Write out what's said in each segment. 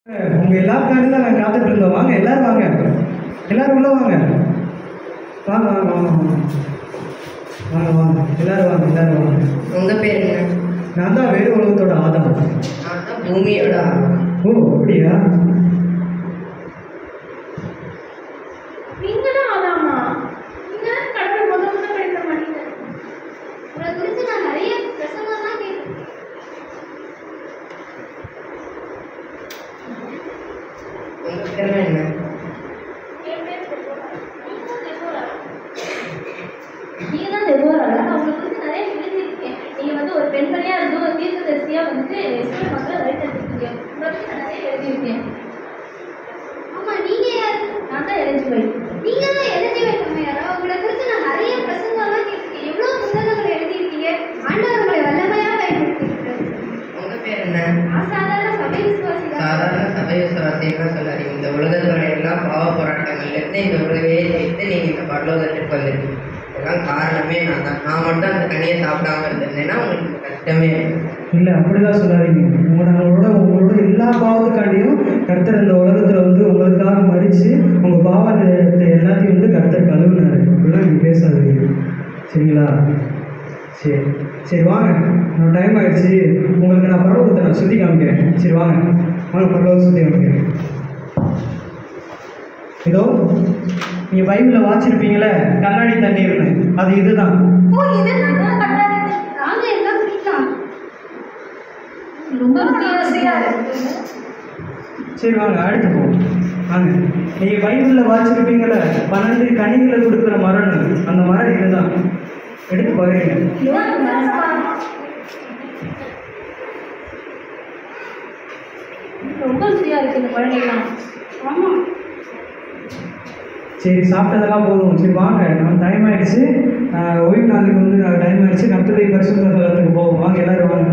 உங்க எல்லாருக்காக தான் நாங்கள் காத்துட்டு இருந்தோம் வாங்க எல்லாரும் வாங்க எல்லாரும் உள்ள வாங்க வாங்க வாங்க வாங்க வாங்க வாங்க வாங்க எல்லாரும் வாங்க எல்லாரும் வாங்க உங்க பேர் என்ன நான் தான் வேறு உலகத்தோட ஆதம் நான் தான் பூமியோட ஆளு. ஓ அப்படியா நீங்க தான் ஆதாமா நீங்க தான் கடவுளை முத முத படிக்க மாட்டீங்க உங்களை குறித்து நான் நிறைய பிரசங்கம்லாம் கேட்டிருக்கேன் உங்க பேர் என்ன என் பேர் தெபோரா. நீங்க தான் தெபோரா. நீங்க தான் தெபோரா நான் உங்களை குறித்து நிறைய எழுதியிருக்கேன் நீங்க வந்து ஒரு பெண்மணியா இருந்து ஒரு தீர்க்கதரிசியா வந்து இஸ்ரேல் மக்களை வழிநடத்திருக்கீங்க உங்களை பத்தி நான் நிறைய எழுதியிருக்கேன் ஆமா நீங்க யாரு நான் தான் எலிஜிபிள் நீங்க தான் எழுதி வைக்கமையாரா உங்களை குறித்து நான் நிறைய பிரசங்கம்லாம் கேட்டிருக்கேன் எவ்வளவு புத்தகங்கள் எழுதியிருக்கீங்க ஆண்டவர் உங்களை வல்லமையா பயன்படுத்தியிருக்காரு உங்க பேர் என்ன நான் சாதாரண சபை விசுவாசி தான் சாதாரண சபை விசுவாசியெல்லாம் சொல்லாதீங்க இந்த உலகத்தோட எல்லா பாவ போராட்டங்கள்ல இருந்து இந்த உலகையே ஜெயித்து நீங்க இந்த பரலோகத்திற்கு வந்திருக்கீங்க இதெல்லாம் காரணமே நான் தான் நான் மட்டும் அந்த கனியை சாப்பிடாம இருந்திருந்தேன்னா உங்களுக்கு இந்த கஷ்டமே இல்லை. இல்லை அப்படிலாம் சொல்லாதீங்க உங்களோட உங்களோட எல்லா பாவத்துக்காண்டியும் கர்த்தர் இந்த உலகத்தில் வந்து உங்களுக்காக மறித்து உங்கள் பாவத்தை எல்லாத்தையும் வந்து கர்த்தர் கழுவுனாரு அப்படிலாம் நீங்கள் பேசாதீங்க சரிங்களா சரி சரி வாங்க நான் டைம் ஆயிடுச்சு உங்களுக்கு நான் பரவத்தை நான் சுற்றி காமிக்கிறேன் சரி வாங்க வாங்க பரவத்தை சுற்றி காமிக்கிறேன் இதோ நீங்கள் பைபிளில் வாச்சிருப்பீங்களே கண்ணாடி தண்ணீர்னு அது இதுதான் ஓ இதெல்லாம் தான் கட்டாதீங்க நாங்க எல்லாம் குடிக்கலாம் ரொம்ப ருசியா இருக்கு சரி வாங்க அடுத்து போ வாங்க நீங்கள் பைபிளில் வாச்சிருப்பீங்களே பன்னெண்டு கனிகளை கொடுக்குற மரம்னு அந்த மரம் இதுதான் எடுத்து பாருங்க ரொம்ப ருசியா இருக்கு இந்த பழனிலாம் ஆமா சரி சாப்பிட்டதெல்லாம் போதும் சரி வாங்க நம்ம டைம் ஆயிடுச்சு ஆஹ் ஓய்வு நாளுக்கு வந்து டைம் ஆயிடுச்சு கத்துரை பரிசுத்த தலத்துக்கு போவோம் வாங்க எல்லாரும் வாங்க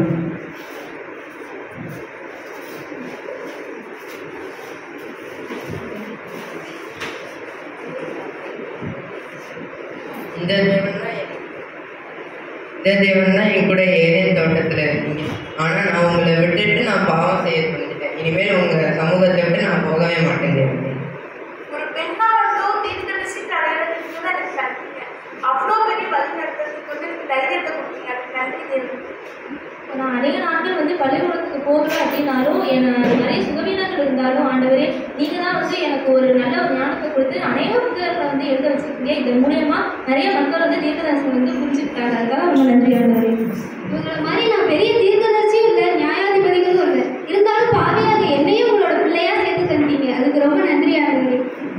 இந்த தேவன் தான் என்- இந்த தேவன் தான் என் கூட ஏதேன் தோட்டத்துல இருக்கீங்க ஆனா நான் உங்களை விட்டுட்டு நான் பாவம் செய்ய சொல்லிட்டேன் இனிமேல் உங்க சமூகத்தை விட்டு நான் போகவே மாட்டேன் தேவனே. ஒரு பெண்ணா வந்து தீர்க்கதரிசி அடையாளத்துக்கு தான் எனக்கு நன்றிங்க அவ்வளோ பெரிய வழி நடத்துறதுக்கு வந்து எனக்கு தைரியத்தை கொடுத்தீங்க அதுக்கு நன்றி தேவன் இப்போ நான் அநேக நாட்கள் வந்து பள்ளிக்கூடத்துக்கு போகல அப்படின்னாலும் எனக்கு நிறைய சுகவீனங்கள் இருந்தாலும் ஆண்டவரே நீங்கள் தான் வந்து எனக்கு ஒரு நல்ல ஒரு ஞானத்தை கொடுத்து அநேக புத்தகங்களை வந்து எழுத வச்சிருக்கீங்க இது மூலயமா நிறைய மக்கள் வந்து தீர்க்கதரிசனம் வந்து புரிஞ்சுக்கிட்டாங்க அதுக்காக ரொம்ப நன்றி ஆண்டவரே உங்களை மாதிரி நான் பெரிய தீர்க்கதரிசியும் இல்லை நியாயாதிபதிகளும் இல்லை இருந்தாலும் பாவியாக என்னையும் உங்களோட பிள்ளையா சேர்த்து தந்தீங்க அதுக்கு ரொம்ப நன்றி ஆண்டவரே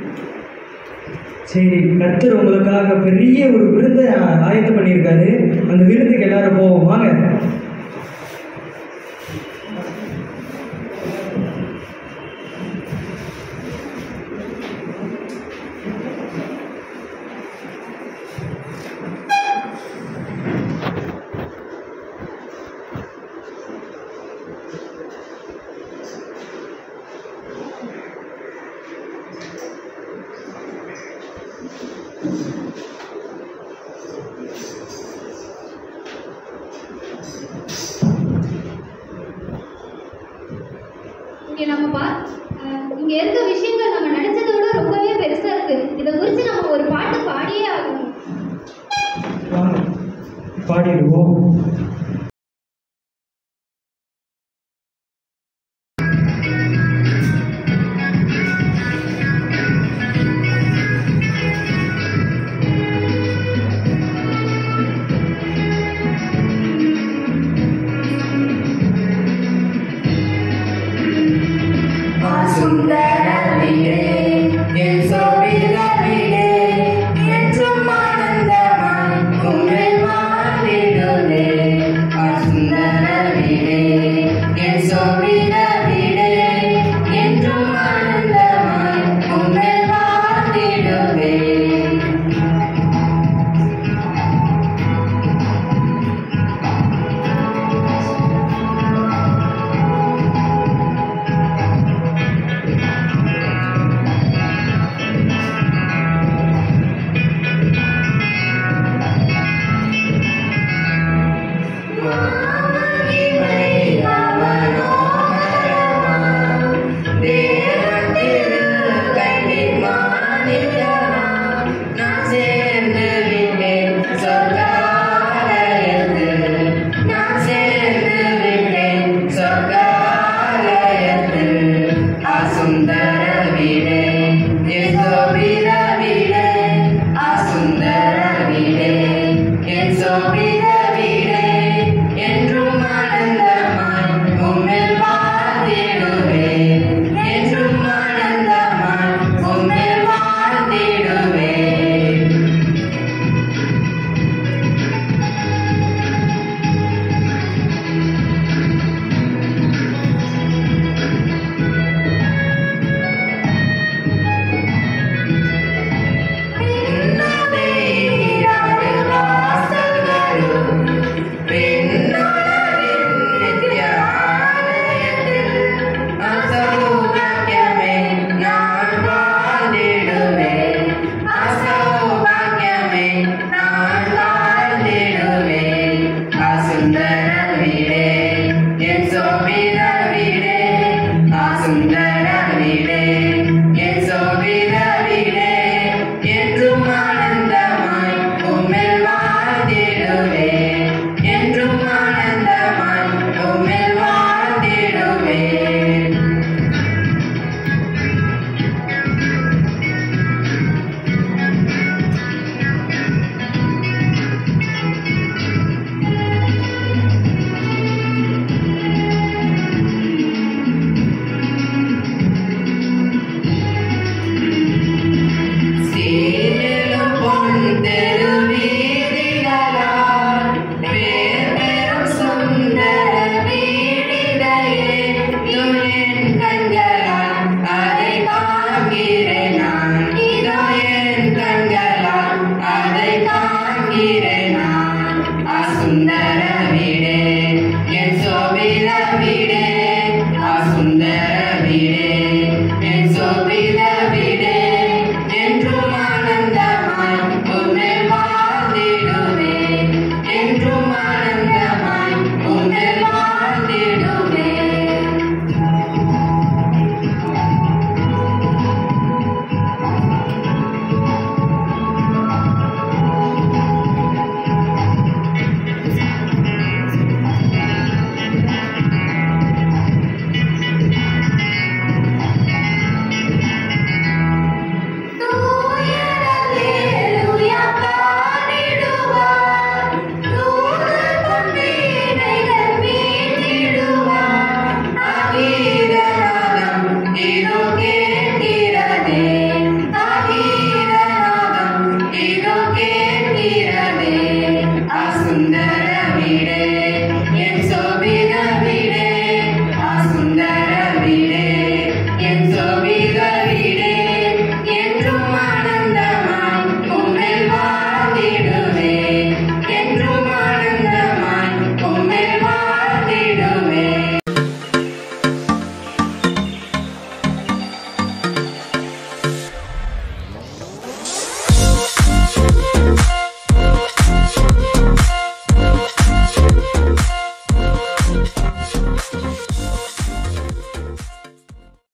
சரி கர்த்தர் உங்களுக்காக பெரிய ஒரு விருந்தை ஆயத்தம் பண்ணியிருக்காரு அந்த விருந்துக்கு எல்லாரும் போவோம் வாங்க இங்கே நம்ம பா அஹ் இங்க இருக்க விஷயங்கள் நம்ம நினைச்சதை விட ரொம்பவே பெருசா இருக்கு இதை குறித்து நம்ம ஒரு பாட்டு பாடியே ஆகணும் வாங்க பாடிடுவோம்